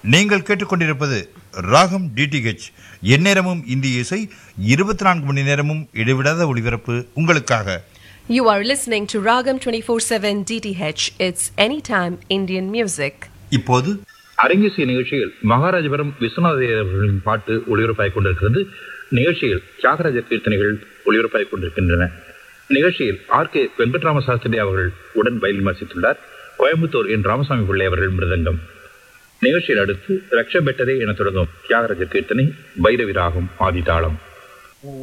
நீங்கள் கேட்டுக்கொண்டிருப்பது ராகம் டிடிஹெச் எந்நேரமும் இந்திய இசை இருபத்தி நான்கு மணி நேரமும் இடைவிடாத ஒளிபரப்பு உங்களுக்காக You are listening to Ragam 24/7 DTH. It's anytime Indian music. இப்போது அரங்கேசிய நிகழ்ச்சியில் மகாராஜபுரம் விஸ்வநாதர் அவர்களின் பாட்டு ஒளிபரப்பாகிக் கொண்டிருக்கிறது நிகழ்ச்சியில் தியாகராஜ கீர்த்தனைகள் ஒளிபரப்பாகிக் கொண்டிருக்கின்றன நிகழ்ச்சியில் ஆர் கே வெங்கட்ராம சாஸ்திரி அவர்கள் உடன் வயலின் வாசித்துள்ளார் கோயம்புத்தூர் என் ராமசாமி பிள்ளை அவர்கள் மிருதங்கம் நிகழ்ச்சியில் அடுத்து ரக்ஷ பெட்டரே என தொடங்கும் தியாகராஜ கீர்த்தனை பைரவி ராகம் ஆதிதாளம்